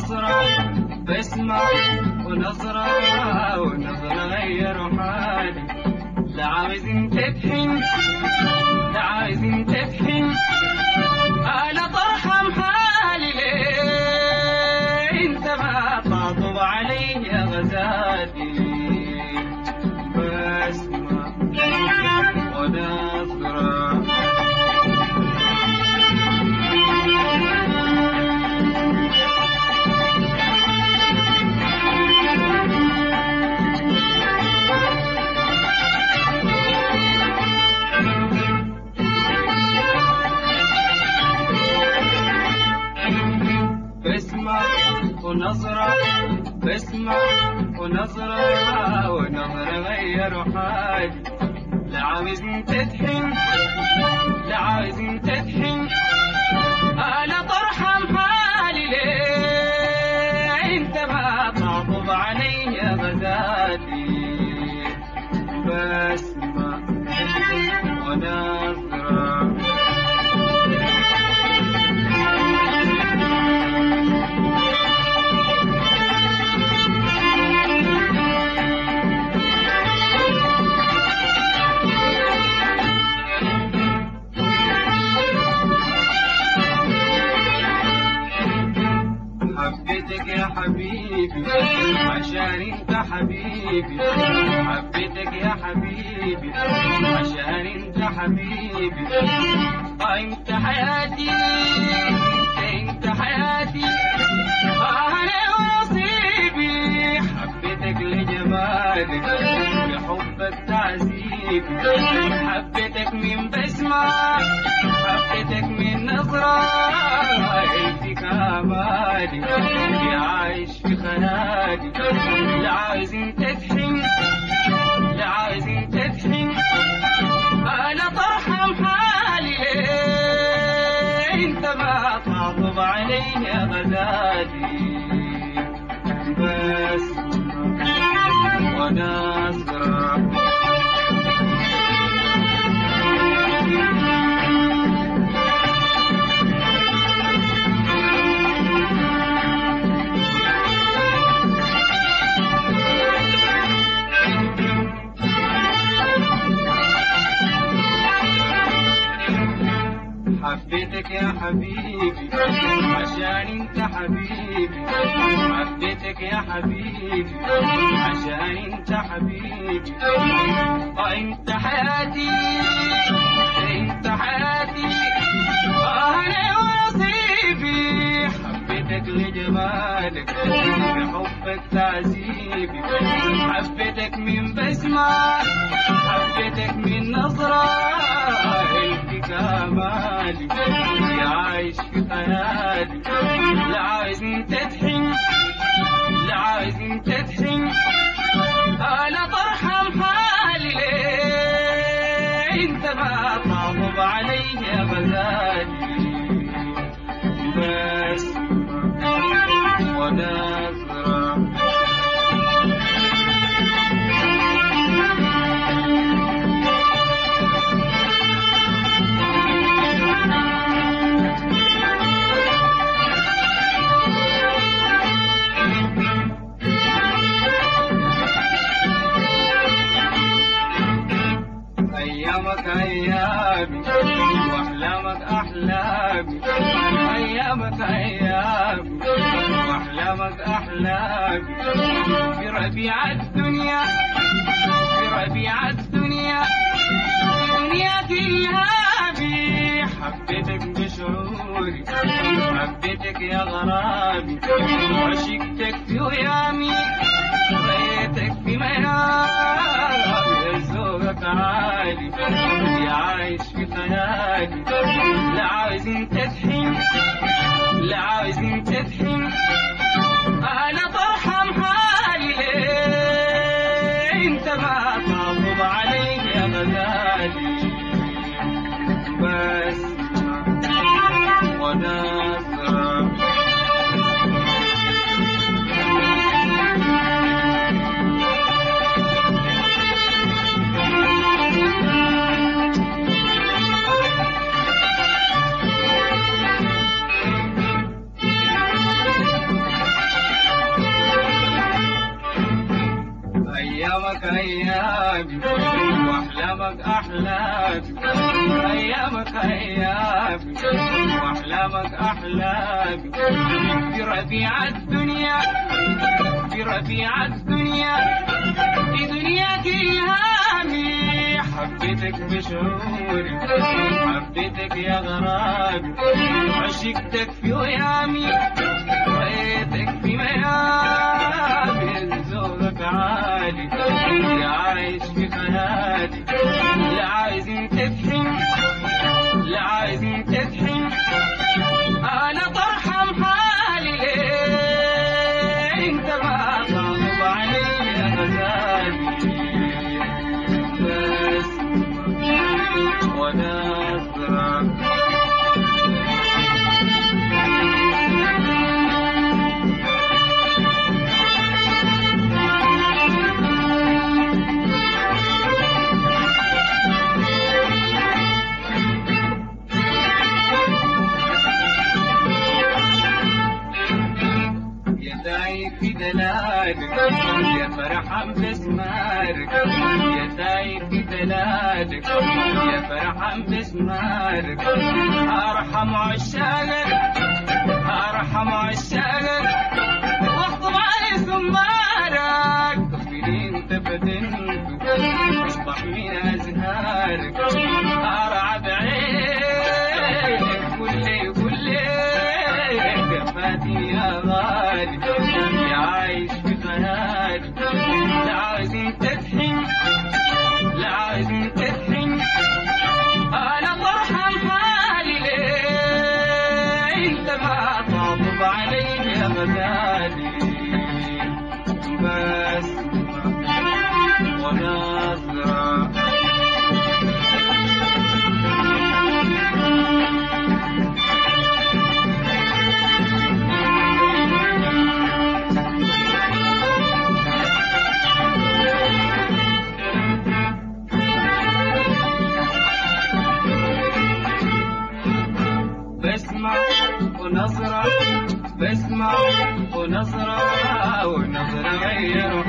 ونظرة بسمة ونظرة ونظرة غير حالي لا عاوز انت تحن لا عاوز انت تحن انا طرحم حالي ليه انت ما تعطب علي يا غزالي بسمة ونظرة بسمة ونظرة بسمة ونظرة ونظرة غير حالي لا عاوز انت تحن لا عاوز انت تحن انا طرحم حالي ليه انت ما تعطب علي يا غزالي بسمة ونظرة حبيتك يا حبيبي عشان انت حبيبي حبيتك يا حبيبي عشان انت حبيبي آه انت حياتي انت انت حياتي آه انا ونصيبي حبيتك لجمالك لحبك تعذيبي حبيتك من بسمة حبيتك من نظرة انت كمالي يا عايش في خيالي لا عايز انت تحن لا عايز انت تحن انا طرحم حالي ليه انت ما تعطب علي يا غزالي بس ونظرة حبيتك يا حبيبي عشان انت حبيبي حبيتك يا حبيبي عشان انت حبيبي اه انت حياتي انت حياتي اه انا ونصيبي حبيتك لجمالك لحبك تعذيبي حبيتك من بسمة حبيتك من نظرة انت كمالي يا عايش في خيالي لا عايز انت تحن لا عايز انت تحن انا طرحم حالي ليه انت ما تعطب علي يا غزالي بس ونظرة أيامك أيامي وأحلامك أحلامي أيامك أيامي وأحلامك أحلامي في ربيع الدنيا في ربيع الدنيا في دنياك إلهامي حبيتك بشعوري حبيتك يا غرامي وعشقتك في ويامي رأيتك في منامي ذوقك عالي يا عايش في خيالي لا عاوز انت تحن لا عاوز انت تحن انا طرحم حالي ليه انت ما تعطب علي يا غزالي بس ونظرة أيامك أحلامي أيامك أيامي وأحلامك أحلامي في ربيع الدنيا في ربيع الدنيا في دنياك إلهامي حبيتك بشعوري حبيتك يا غرامي عشقتك في ويامي رأيتك في ميامي ذوقك عالي يا عايش في خيالي لا عايز تفهم لا عايز تفهم انا طرحم حالي ليه انت ما تغضب علي يا غزالي بس ونظرة يا داعي في دلالك يا فرحا باسمارك يا داعي في دلالك يا فرحا باسمارك ارحم عشاقك ارحم عشاقك واخطب علي ثمارك تخفي انت بدنك اصبح من ازهارك ارعى بعينك كل كل كفاتي يا غالي يا عايش في خيالي لا عايز تدحين لا عايز تدحين انا فرحان حالي ليه انت ما تعطب علي يا غزالي بس ونظرة بسمع ونظرة بسمع ونظرة ونظرة غير